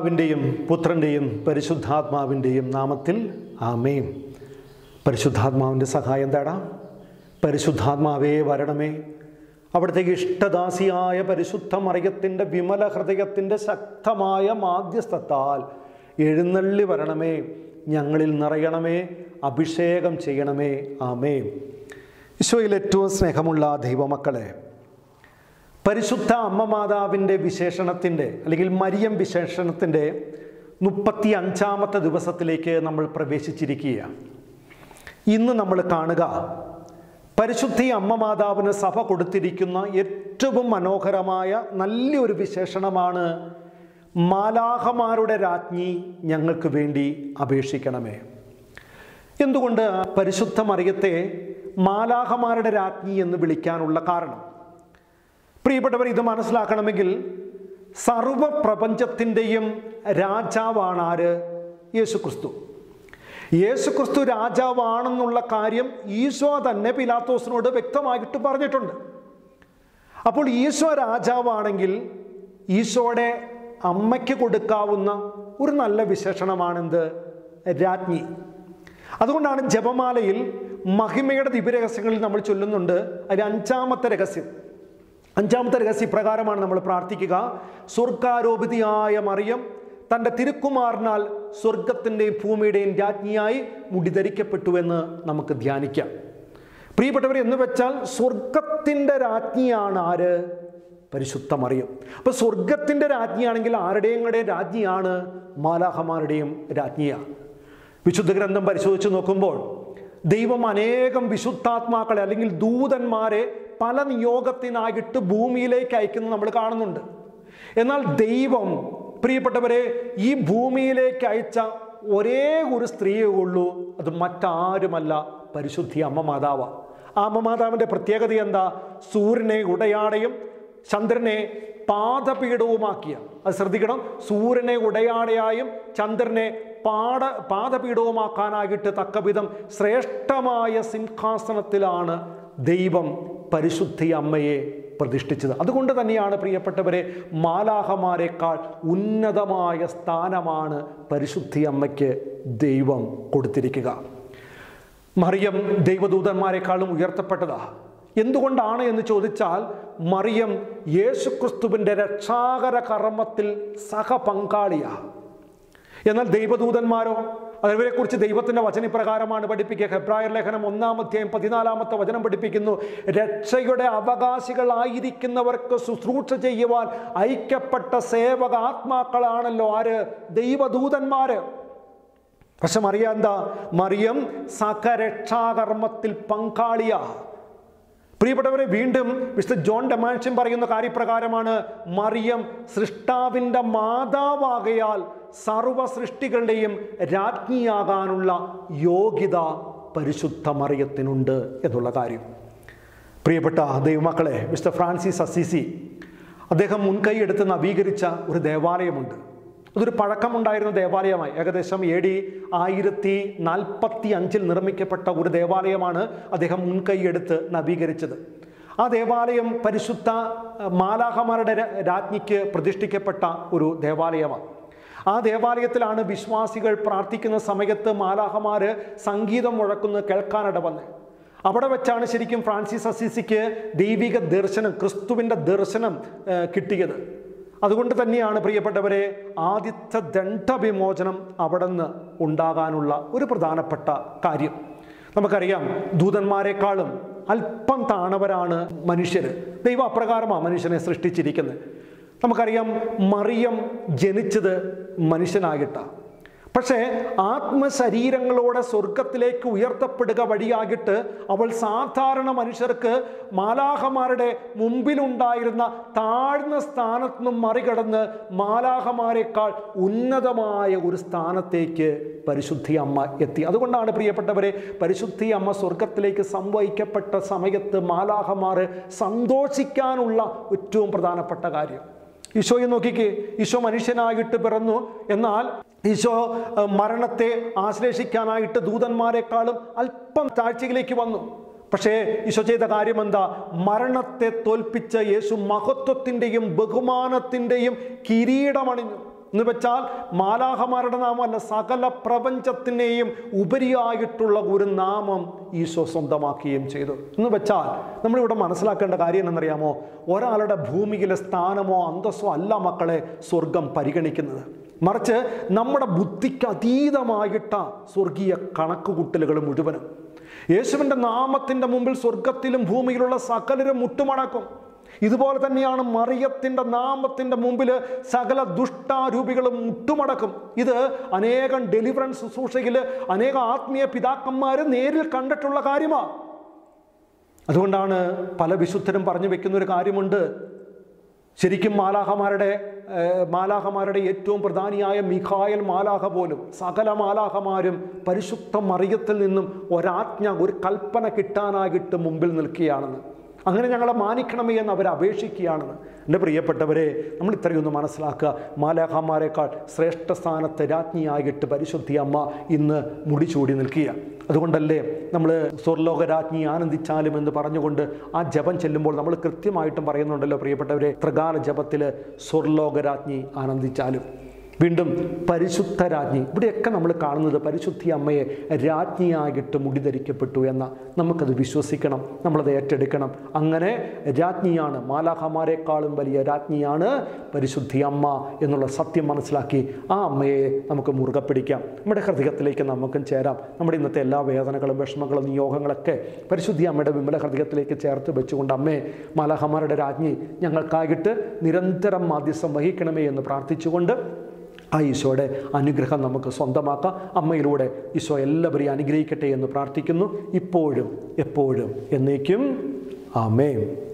പിതാവിൻ്റെയും പുത്രൻ്റെയും പരിശുദ്ധാത്മാവിൻ്റെയും നാമത്തിൽ ആമേൻ പരിശുദ്ധാത്മാവിൻ്റെ സഹായം തേടാം പരിശുദ്ധാത്മാവേ വരണമേ അവിടുത്തെ ഇഷ്ടദാസിയായ പരിശുദ്ധ മറിയത്തിൻ്റെ വിമല ഹൃദയത്തിൻ്റെ ശക്തമായ മാധ്യസ്ഥത്താൽ എഴുന്നള്ളി വരണമേ ഞങ്ങളിൽ നിറയണമേ അഭിഷേകം ചെയ്യണമേ ആമേ ഈശോയിൽ ഏറ്റവും സ്നേഹമുള്ള ദൈവമക്കളെ പരിശുദ്ധ അമ്മ മാതാവിൻ്റെ വിശേഷണത്തിൻ്റെ അല്ലെങ്കിൽ മരിയം വിശേഷണത്തിൻ്റെ മുപ്പത്തി അഞ്ചാമത്തെ ദിവസത്തിലേക്ക് നമ്മൾ പ്രവേശിച്ചിരിക്കുകയാണ് ഇന്ന് നമ്മൾ കാണുക പരിശുദ്ധി അമ്മ മാതാവിന് സഭ കൊടുത്തിരിക്കുന്ന ഏറ്റവും മനോഹരമായ നല്ലൊരു വിശേഷണമാണ് മാലാഹമാരുടെ രാജ്ഞി ഞങ്ങൾക്ക് വേണ്ടി അപേക്ഷിക്കണമേ എന്തുകൊണ്ട് പരിശുദ്ധ മറിയത്തെ മാലാഹമാരുടെ രാജ്ഞി എന്ന് വിളിക്കാനുള്ള കാരണം പ്രിയപ്പെട്ടവർ ഇത് മനസ്സിലാക്കണമെങ്കിൽ സർവപ്രപഞ്ചത്തിൻ്റെയും രാജാവാണ് ആര് യേശുക്രിസ്തു യേശുക്രിസ്തു രാജാവാണെന്നുള്ള കാര്യം ഈശോ തന്നെ പിലാത്തോസിനോട് വ്യക്തമായിട്ട് പറഞ്ഞിട്ടുണ്ട് അപ്പോൾ ഈശോ രാജാവാണെങ്കിൽ ഈശോയുടെ അമ്മയ്ക്ക് കൊടുക്കാവുന്ന ഒരു നല്ല വിശേഷണമാണെന്ത് രാജ്ഞി അതുകൊണ്ടാണ് ജപമാലയിൽ മഹിമയുടെ ദിവ്യരഹസ്യങ്ങളിൽ നമ്മൾ ചൊല്ലുന്നുണ്ട് അതിൽ അഞ്ചാമത്തെ രഹസ്യം അഞ്ചാമത്തെ രഹസ്യ പ്രകാരമാണ് നമ്മൾ പ്രാർത്ഥിക്കുക സ്വർഗാരോപിതയായ മറിയം തൻ്റെ തിരുക്കുമാറിനാൽ സ്വർഗത്തിൻ്റെയും ഭൂമിയുടെയും രാജ്ഞിയായി മുടിധരിക്കപ്പെട്ടുവെന്ന് നമുക്ക് ധ്യാനിക്കാം പ്രിയപ്പെട്ടവർ എന്ന് വെച്ചാൽ സ്വർഗത്തിൻ്റെ രാജ്ഞിയാണ് ആര് പരിശുദ്ധ മറിയം അപ്പോൾ സ്വർഗത്തിൻ്റെ രാജ്ഞിയാണെങ്കിൽ ആരുടെയും കൂടെ രാജ്ഞിയാണ് മാലാഹമാരുടെയും രാജ്ഞിയാണ് വിശുദ്ധ ഗ്രന്ഥം പരിശോധിച്ച് നോക്കുമ്പോൾ ദൈവം അനേകം വിശുദ്ധാത്മാക്കളെ അല്ലെങ്കിൽ ദൂതന്മാരെ പല നിയോഗത്തിനായിട്ട് ഭൂമിയിലേക്ക് അയക്കുന്നത് നമ്മൾ കാണുന്നുണ്ട് എന്നാൽ ദൈവം പ്രിയപ്പെട്ടവരെ ഈ ഭൂമിയിലേക്ക് അയച്ച ഒരേ ഒരു സ്ത്രീയേ ഉള്ളൂ അത് മറ്റാരുമല്ല പരിശുദ്ധി അമ്മ മാതാവ ആ അമ്മ മാതാവിൻ്റെ പ്രത്യേകത എന്താ സൂര്യനെ ഉടയാടയും ചന്ദ്രനെ പാദപീഠവുമാക്കിയ അത് ശ്രദ്ധിക്കണം സൂര്യനെ ഉടയാടയായും ചന്ദ്രനെ പാട പാദപീഠവുമാക്കാനായിട്ട് തക്കവിധം ശ്രേഷ്ഠമായ സിംഹാസനത്തിലാണ് ദൈവം പരിശുദ്ധി അമ്മയെ പ്രതിഷ്ഠിച്ചത് അതുകൊണ്ട് തന്നെയാണ് പ്രിയപ്പെട്ടവരെ മാലാഹമാരെക്കാൾ ഉന്നതമായ സ്ഥാനമാണ് പരിശുദ്ധി അമ്മയ്ക്ക് ദൈവം കൊടുത്തിരിക്കുക മറിയം ദൈവദൂതന്മാരെക്കാളും ഉയർത്തപ്പെട്ടതാ എന്തുകൊണ്ടാണ് എന്ന് ചോദിച്ചാൽ മറിയം യേശുക്രിസ്തുവിൻ്റെ രക്ഷാകര കർമ്മത്തിൽ സഹപങ്കാളിയാണ് എന്നാൽ ദൈവദൂതന്മാരോ അവരെക്കുറിച്ച് ദൈവത്തിൻ്റെ വചനപ്രകാരമാണ് പഠിപ്പിക്കുക ഹെബ്രായർ ലേഖനം ഒന്നാം അധ്യായം പതിനാലാമത്തെ വചനം പഠിപ്പിക്കുന്നു രക്ഷയുടെ അവകാശികളായിരിക്കുന്നവർക്ക് ശുശ്രൂഷ ചെയ്യുവാൻ ഐക്യപ്പെട്ട സേവക ആത്മാക്കളാണല്ലോ ആര് ദൈവദൂതന്മാര് പക്ഷെ മറിയ എന്താ മറിയം സഖരക്ഷാകർമ്മത്തിൽ പങ്കാളിയാ പ്രിയപ്പെട്ടവരെ വീണ്ടും വിശുദ്ധ ജോൺ ഡെമാൻഷൻ പറയുന്ന കാര്യപ്രകാരമാണ് മറിയം സൃഷ്ടാവിൻ്റെ മാതാവാകയാൽ സർവ സൃഷ്ടികളുടെയും രാജ്ഞിയാകാനുള്ള യോഗ്യത പരിശുദ്ധ മറിയത്തിനുണ്ട് എന്നുള്ള കാര്യം പ്രിയപ്പെട്ട ദൈവമക്കളെ മിസ്റ്റർ ഫ്രാൻസിസ് അസിസി അദ്ദേഹം മുൻകൈയെടുത്ത് നവീകരിച്ച ഒരു ദേവാലയമുണ്ട് അതൊരു പഴക്കമുണ്ടായിരുന്ന ദേവാലയമായി ഏകദേശം എ ഡി ആയിരത്തി നാൽപ്പത്തി അഞ്ചിൽ നിർമ്മിക്കപ്പെട്ട ഒരു ദേവാലയമാണ് അദ്ദേഹം മുൻകൈയെടുത്ത് നവീകരിച്ചത് ആ ദേവാലയം പരിശുദ്ധ മാലാഹമാരുടെ രാജ്ഞിക്ക് പ്രതിഷ്ഠിക്കപ്പെട്ട ഒരു ദേവാലയമാണ് ആ ദേവാലയത്തിലാണ് വിശ്വാസികൾ പ്രാർത്ഥിക്കുന്ന സമയത്ത് മാലാഹമാര് സംഗീതം മുഴക്കുന്ന കേൾക്കാനിട വന്നത് അവിടെ വെച്ചാണ് ശരിക്കും ഫ്രാൻസിസ് അസീസിക്ക് ദൈവിക ദർശനം ക്രിസ്തുവിൻ്റെ ദർശനം കിട്ടിയത് അതുകൊണ്ട് തന്നെയാണ് പ്രിയപ്പെട്ടവരെ ആദ്യത്തെ ദണ്ഡവിമോചനം അവിടെ നിന്ന് ഉണ്ടാകാനുള്ള ഒരു പ്രധാനപ്പെട്ട കാര്യം നമുക്കറിയാം ദൂതന്മാരെക്കാളും അല്പം താണവരാണ് മനുഷ്യർ ദൈവം അപ്രകാരമാണ് മനുഷ്യനെ സൃഷ്ടിച്ചിരിക്കുന്നത് നമുക്കറിയാം മറിയം ജനിച്ചത് മനുഷ്യനായിട്ടാണ് പക്ഷേ ആത്മശരീരങ്ങളോടെ സ്വർഗത്തിലേക്ക് ഉയർത്തപ്പെടുക വഴിയാകിട്ട് അവൾ സാധാരണ മനുഷ്യർക്ക് മാലാഹമാരുടെ മുമ്പിലുണ്ടായിരുന്ന താഴ്ന്ന സ്ഥാനത്ത് നിന്നും മറികടന്ന് മാലാഹമാരെക്കാൾ ഉന്നതമായ ഒരു സ്ഥാനത്തേക്ക് പരിശുദ്ധി അമ്മ എത്തി അതുകൊണ്ടാണ് പ്രിയപ്പെട്ടവരെ പരിശുദ്ധി അമ്മ സ്വർഗത്തിലേക്ക് സംവഹിക്കപ്പെട്ട സമയത്ത് മാലാഹമാർ സന്തോഷിക്കാനുള്ള ഏറ്റവും പ്രധാനപ്പെട്ട കാര്യം ഈശോയെ നോക്കിക്കേ ഈശോ മനുഷ്യനായിട്ട് പിറന്നു എന്നാൽ ഈശോ മരണത്തെ ആശ്ലേഷിക്കാനായിട്ട് ദൂതന്മാരെക്കാളും അല്പം താഴ്ചയിലേക്ക് വന്നു പക്ഷേ ഈശോ ചെയ്ത കാര്യം എന്താ മരണത്തെ തോൽപ്പിച്ച യേശു മഹത്വത്തിൻ്റെയും ബഹുമാനത്തിൻ്റെയും കിരീടമണിഞ്ഞു എന്ന് വെച്ചാൽ മാലാഹമാരുടെ നാമമല്ല സകല പ്രപഞ്ചത്തിനെയും ഉപരിയായിട്ടുള്ള ഒരു നാമം ഈശോ സ്വന്തമാക്കുകയും ചെയ്തു എന്ന് വെച്ചാൽ നമ്മളിവിടെ മനസ്സിലാക്കേണ്ട കാര്യം എന്നറിയാമോ ഒരാളുടെ ഭൂമിയിലെ സ്ഥാനമോ അന്തസ്സോ അല്ല മക്കളെ സ്വർഗം പരിഗണിക്കുന്നത് മറിച്ച് നമ്മുടെ ബുദ്ധിക്ക് അതീതമായിട്ട സ്വർഗീയ കണക്കുകൂട്ടലുകൾ മുഴുവനും യേശുവിൻ്റെ നാമത്തിൻ്റെ മുമ്പിൽ സ്വർഗത്തിലും ഭൂമിയിലുള്ള സകലരും മുട്ടുമടക്കും ഇതുപോലെ തന്നെയാണ് മറിയത്തിൻ്റെ നാമത്തിൻ്റെ മുമ്പിൽ സകല ദുഷ്ടാരൂപികളും മുട്ടുമടക്കും ഇത് അനേകം ഡെലിവറൻസ് ശുശ്രൂഷയിൽ അനേകം ആത്മീയ പിതാക്കന്മാർ നേരിൽ കണ്ടിട്ടുള്ള കാര്യമാണ് അതുകൊണ്ടാണ് പല വിശുദ്ധരും പറഞ്ഞു വെക്കുന്ന ഒരു കാര്യമുണ്ട് ശരിക്കും മാലാഹമാരുടെ ഏഹ്, മാലാഹമാരുടെ ഏറ്റവും പ്രധാനിയായ മിഖായൽ മാലാഹ പോലും സകല മാലാഹമാരും പരിശുദ്ധ മറിയത്തിൽ നിന്നും ഒരാജ്ഞ ഒരു കൽപ്പന കിട്ടാനായിട്ട് മുമ്പിൽ നിൽക്കുകയാണെന്ന് അങ്ങനെ ഞങ്ങളെ മാനിക്കണമേ എന്ന് അവർ അപേക്ഷിക്കുകയാണെന്ന് എൻ്റെ പ്രിയപ്പെട്ടവരെ നമ്മൾ ഇത്രയൊന്ന് മനസ്സിലാക്കുക മാലാഹമാരെക്കാൾ ശ്രേഷ്ഠ സ്ഥാനത്ത് രാജ്ഞിയായിട്ട് പരിശുദ്ധി അമ്മ ഇന്ന് മുടിചൂടി നിൽക്കുക അതുകൊണ്ടല്ലേ നമ്മൾ സ്വർലോക രാജ്ഞി ആനന്ദിച്ചാലും എന്ന് പറഞ്ഞുകൊണ്ട് ആ ജപം ചെല്ലുമ്പോൾ നമ്മൾ കൃത്യമായിട്ടും പറയുന്നുണ്ടല്ലോ പ്രിയപ്പെട്ടവരെ ത്രികാല ജപത്തിൽ സ്വർലോക രാജ്ഞി ആനന്ദിച്ചാലും വീണ്ടും പരിശുദ്ധ രാജ്ഞി ഇവിടെയൊക്കെ നമ്മൾ കാണുന്നത് പരിശുദ്ധി അമ്മയെ രാജ്ഞിയായിട്ട് മുടിധരിക്കപ്പെട്ടു എന്ന നമുക്കത് വിശ്വസിക്കണം നമ്മളത് ഏറ്റെടുക്കണം അങ്ങനെ രാജ്ഞിയാണ് മാലാഹമാരെക്കാളും വലിയ രാജ്ഞിയാണ് പരിശുദ്ധി അമ്മ എന്നുള്ള സത്യം മനസ്സിലാക്കി ആ അമ്മയെ നമുക്ക് മുറുകെ പിടിക്കാം നമ്മുടെ ഹൃദയത്തിലേക്ക് നമുക്കും ചേരാം നമ്മുടെ ഇന്നത്തെ എല്ലാ വേദനകളും വിഷമങ്ങളും നിയോഗങ്ങളൊക്കെ പരിശുദ്ധി അമ്മയുടെ വിമല ഹൃദയത്തിലേക്ക് ചേർത്ത് വെച്ചുകൊണ്ട് അമ്മേ മാലാഹമാരുടെ രാജ്ഞി ഞങ്ങൾക്കായിട്ട് നിരന്തരം മാധ്യസ്ഥം വഹിക്കണമേ എന്ന് പ്രാർത്ഥിച്ചുകൊണ്ട് ആ ഈശോയുടെ അനുഗ്രഹം നമുക്ക് സ്വന്തമാക്കാം അമ്മയിലൂടെ ഈശോ എല്ലാവരെയും അനുഗ്രഹിക്കട്ടെ എന്ന് പ്രാർത്ഥിക്കുന്നു ഇപ്പോഴും എപ്പോഴും എന്നേക്കും ആമേൻ